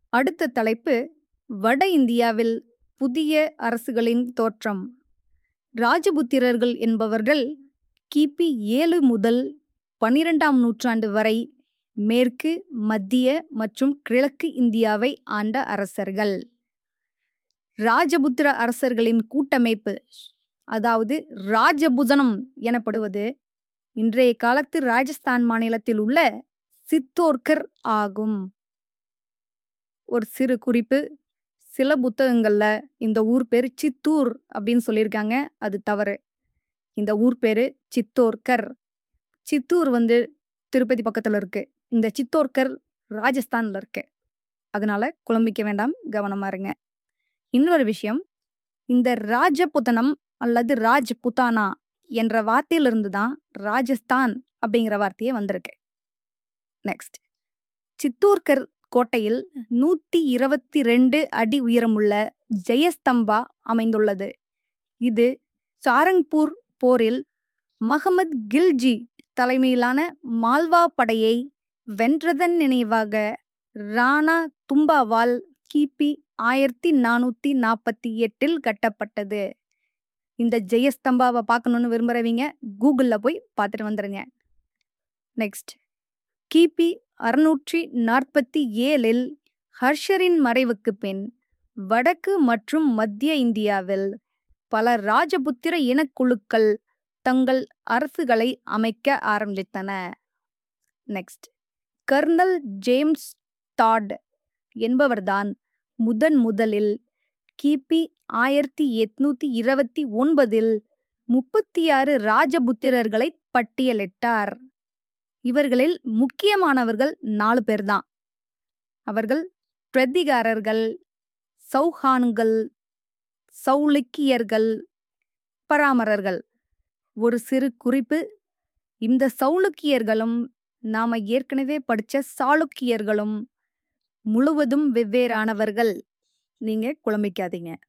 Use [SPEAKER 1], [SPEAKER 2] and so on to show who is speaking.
[SPEAKER 1] அடுத்த தலைப்பு வட இந்தியாவில் புதிய அரசுகளின் தோற்றம் ராஜபுத்திரர்கள் என்பவர்கள் கிபி ஏழு முதல் பனிரெண்டாம் நூற்றாண்டு வரை மேற்கு மத்திய மற்றும் கிழக்கு இந்தியாவை ஆண்ட அரசர்கள் ராஜபுத்திர அரசர்களின் கூட்டமைப்பு அதாவது ராஜபுதனம் எனப்படுவது இன்றைய காலத்து ராஜஸ்தான் மாநிலத்தில் உள்ள சித்தோர்கர் ஆகும் ஒரு சிறு குறிப்பு சில புத்தகங்கள்ல இந்த ஊர் பேர் சித்தூர் அப்படின்னு சொல்லியிருக்காங்க அது தவறு இந்த ஊர் பேரு சித்தோர்கர் சித்தூர் வந்து திருப்பதி பக்கத்துல இருக்கு இந்த சித்தோர்கர் ராஜஸ்தான்ல இருக்கு அதனால குழம்பிக்க வேண்டாம் கவனமா இருங்க இன்னொரு விஷயம் இந்த ராஜபுதனம் அல்லது ராஜ்புத்தானா என்ற வார்த்தையிலிருந்து தான் ராஜஸ்தான் அப்படிங்கிற வார்த்தையே வந்திருக்கு நெக்ஸ்ட் சித்தூர்கர் கோட்டையில் நூத்தி இருபத்தி ரெண்டு அடி உயரமுள்ள ஜெயஸ்தம்பா அமைந்துள்ளது இது சாரங்பூர் போரில் மஹமத் கில்ஜி தலைமையிலான மால்வா படையை வென்றதன் நினைவாக ராணா தும்பாவால் கிபி ஆயிரத்தி நானூத்தி நாற்பத்தி எட்டில் கட்டப்பட்டது இந்த ஜெயஸ்தம்பாவை பார்க்கணுன்னு விரும்புறவங்க கூகுள்ல போய் பார்த்துட்டு வந்துருங்க நெக்ஸ்ட் கிபி அறுநூற்றி நாற்பத்தி ஏழில் ஹர்ஷரின் மறைவுக்கு பின் வடக்கு மற்றும் மத்திய இந்தியாவில் பல ராஜபுத்திர இனக்குழுக்கள் தங்கள் அரசுகளை அமைக்க ஆரம்பித்தன நெக்ஸ்ட் கர்னல் ஜேம்ஸ் டாட் என்பவர்தான் முதன் முதலில் கிபி ஆயிரத்தி எட்நூத்தி இருபத்தி ஒன்பதில் முப்பத்தி ஆறு ராஜபுத்திரர்களை பட்டியலிட்டார் இவர்களில் முக்கியமானவர்கள் நாலு பேர்தான் அவர்கள் பிரதிகாரர்கள் சௌஹான்கள் சௌலிக்கியர்கள் பராமரர்கள் ஒரு சிறு குறிப்பு இந்த சௌலுக்கியர்களும் நாம ஏற்கனவே படிச்ச சாளுக்கியர்களும் முழுவதும் வெவ்வேறானவர்கள் நீங்க குழம்பிக்காதீங்க